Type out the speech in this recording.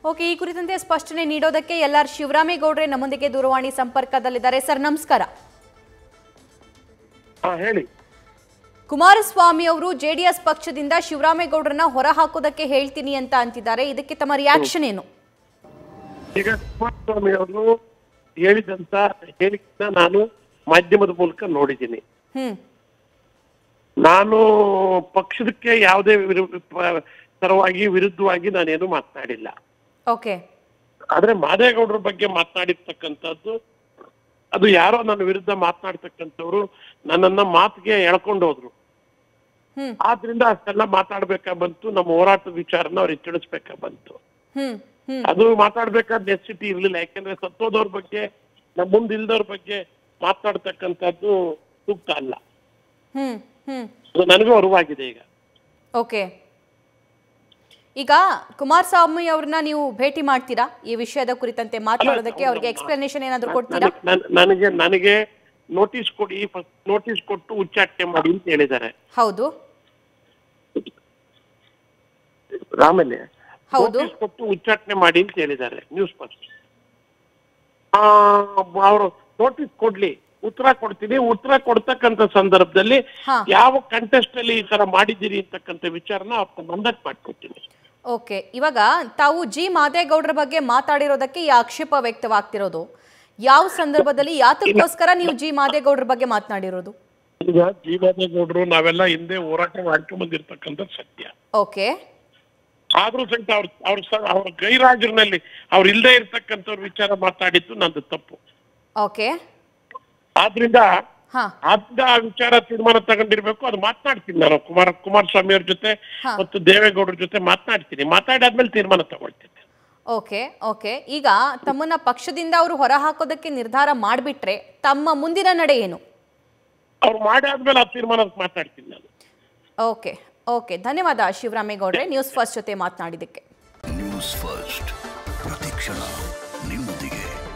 Okay ಈ ಕುರಿತಂತೆ ಸ್ಪಷ್ಟನೆ ನೀಡೋದಕ್ಕೆ ಎಲ್ ಆರ್ ಶಿವರಾಮೇಗೌಡ್ರೆ ನಮ್ಮೊಂದಿಗೆ ದೂರವಾಣಿ ಸಂಪರ್ಕದಲ್ಲಿದ್ದಾರೆ ಸರ್ ನಮಸ್ಕಾರ ಹಾ ಹೇಳಿ ಕುಮಾರಸ್ವಾಮಿ ಅವರು ಜೆಡಿಎಸ್ ಪಕ್ಷದಿಂದ ಶಿವರಾಮೇಗೌಡರನ್ನ ಹೊರ ಹಾಕೋದಕ್ಕೆ ಹೇಳ್ತೀನಿ ಅಂತ ಅಂತಿದ್ದಾರೆ ಇದಕ್ಕೆ ತಮ್ಮ ರಿಯಾಕ್ಷನ್ ಏನು ಈಗ ಕುಮಾರಸ್ವಾಮಿ ಅವರು ಹೇಳಿದಂತ ಹೇಳಿಕೆನ ನಾನು ಮಾಧ್ಯಮದ ಮೂಲಕ ನೋಡಿದ್ದೀನಿ ಹ್ಮ್ ನಾನು ಪಕ್ಷದಕ್ಕೆ ಯಾವುದೇ ವಿರು- ಪ- ಪರವಾಗಿ ವಿರುದ್ಧವಾಗಿ ನಾನೇನು ಮಾತನಾಡಿಲ್ಲ ಓಕೆ ಆದ್ರೆ ಮಾದೇಗೌಡರ ಬಗ್ಗೆ ಮಾತನಾಡಿರ್ತಕ್ಕಂಥದ್ದು ಅದು ಯಾರೋ ನನ್ನ ವಿರುದ್ಧ ಮಾತನಾಡ್ತಕ್ಕಂಥವ್ರು ನನ್ನನ್ನ ಮಾತಿಗೆ ಎಳ್ಕೊಂಡು ಹೋದ್ರು ಹ್ಮ್ ಆದ್ರಿಂದ ಅಷ್ಟೆಲ್ಲ ಮಾತಾಡ್ಬೇಕಾ ಬಂತು ನಮ್ಮ ಹೋರಾಟದ ವಿಚಾರನ ಅವ್ರಿಗೆ ತಿಳಿಸ್ಬೇಕಾ ಬಂತು ಹ್ಮ್ ಹ್ಮ್ ಅದು ಮಾತಾಡ್ಬೇಕಾದ ನೆಸಿಟಿ ಇರ್ಲಿಲ್ಲ ಯಾಕಂದ್ರೆ ಸತ್ತೋದವ್ರ ಬಗ್ಗೆ ನಮ್ಮ ಮುಂದೆ ಇಲ್ದವ್ರ ಬಗ್ಗೆ ಮಾತಾಡ್ತಕ್ಕಂಥದ್ದು ಸೂಕ್ತ ಅಲ್ಲ ಹ್ಮ್ ಹ್ಮ್ ಅದು ನನಗೂ ಅರಿವಾಗಿದೆ ಈಗ ಓಕೆ ಈಗ ಕುಮಾರಸ್ವಾಮಿ ಅವ್ರನ್ನ ನೀವು ಭೇಟಿ ಮಾಡ್ತೀರಾ ಈ ವಿಷಯದ ಕುರಿತಂತೆ ಮಾತನಾಡೋದಕ್ಕೆ ಅವ್ರಿಗೆ ಎಕ್ಸ್ಪ್ಲನೇಷನ್ ಏನಾದ್ರು ಕೊಡ್ತೀರಾ ನನಗೆ- ನನ್- ನನಗೆ ನನಗೆ ನೋಟಿಸ್ ಕೊಡಿ ಫಸ್ಟ್ ನೋಟಿಸ್ ಕೊಟ್ಟು ಉಚ್ಚಾಟನೆ ಮಾಡಿ ಅಂತ ಹೇಳಿದ್ದಾರೆ ಹೌದು ಆಮೇಲೆ ಹೌದು. ನೋಟಿಸ್ ಕೊಟ್ಟು ಉಚ್ಚಾಟನೆ ಮಾಡಿ ಅಂತ ಹೇಳಿದ್ದಾರೆ ನ್ಯೂಸ್ ಫಸ್ಟ್ ಅವರು ನೋಟಿಸ್ ಕೊಡ್ಲಿ ಉತ್ತರ ಕೊಡ್ತೀನಿ ಉತ್ತರ ಕೊಡ್ತಕ್ಕಂತ ಸಂದರ್ಭದಲ್ಲಿ ಹಾ. ಯಾವ ಕಂಟೆಸ್ಟ್ ಅಲ್ಲಿ ಈ ತರ ಮಾಡಿದ್ದೀರಿ ಅಂತಕ್ಕಂಥ ವಿಚಾರನ ಅವ್ರ ಮಂದಕ್ಕೆ ಮಾಡ್ಕೊಡ್ತೀನಿ ಓಕೆ ಇವಾಗ ತಾವು ಜಿ ಮಾದೇಗೌಡರ ಬಗ್ಗೆ ಮಾತಾಡಿರೋದಕ್ಕೆ ಈ ಆಕ್ಷೇಪ ವ್ಯಕ್ತವಾಗ್ತಿರೋದು ಯಾವ ಸಂದರ್ಭದಲ್ಲಿ ಯಾತಕ್ಕೋಸ್ಕರ ನೀವು ಜಿ ಮಾದೇಗೌಡರ ಬಗ್ಗೆ ಮಾತನಾಡಿರೋದು ಈಗ ಜೀವನಗೌಡರು ನಾವೆಲ್ಲ ಹಿಂದೆ ಹೋರಾಟ ಮಾಡ್ಕೊಂಡ್ ಬಂದಿರ್ತಕ್ಕಂಥ ಸತ್ಯ ಓಕೆ ಆದ್ರೂ ಸಹಿತ ಅವ್ರ ಅವ್ರ ಸ- ಅವ್ರ ಗೈರಾಜರಿನಲ್ಲಿ ಅವ್ರು ಇಲ್ದೇ ಇರ್ತಕ್ಕಂಥವ್ರ ವಿಚಾರ ಮಾತಾಡಿದ್ದು ನಂದು ತಪ್ಪು ಓಕೆ ಆದ್ರಿಂದ ಹಾ ಆದ್ರಿಂದ ಆ ವಿಚಾರ ತೀರ್ಮಾನ ತಗೊಂಡಿರ್ಬೇಕು ಅದು ಮಾತನಾಡ್ತೀನಿ ನಾನು ಕುಮಾರ ಕುಮಾರಸ್ವಾಮಿ ಅವ್ರ ಜೊತೆ ಹಾ. ಮತ್ತು ದೇವೇಗೌಡರ ಜೊತೆ ಮಾತನಾಡ್ತೀನಿ ಮಾತಾಡಾದ್ಮೇಲೆ ತೀರ್ಮಾನ ತಗೊಳ್ತೀನಿ ಓಕೆ ಓಕೆ ಈಗ ತಮ್ಮನ್ನ ಪಕ್ಷದಿಂದ ಅವರು ಹೊರ ಹಾಕೋದಕ್ಕೆ ನಿರ್ಧಾರ ಮಾಡಿಬಿಟ್ರೆ ತಮ್ಮ ಮುಂದಿನ ನಡೆ ಏನು ಅವ್ರು ಮಾಡಾದ್ಮೇಲೆ ಆ ತೀರ್ಮಾನ ಮಾತಾಡ್ತೀನಿ ನಾನು ಓಕೆ ಓಕೆ ಧನ್ಯವಾದ ಶಿವರಾಮೇಗೌಡ್ರೆ ನ್ಯೂಸ್ ಫಸ್ಟ್ ಜೊತೆ ಮಾತನಾಡಿದ್ದಕ್ಕೆ ನ್ಯೂಸ್ ಫಸ್ಟ್ ಪ್ರತಿಕ್ಷಣ ನಿಮ್ಮೊಂದಿಗೆ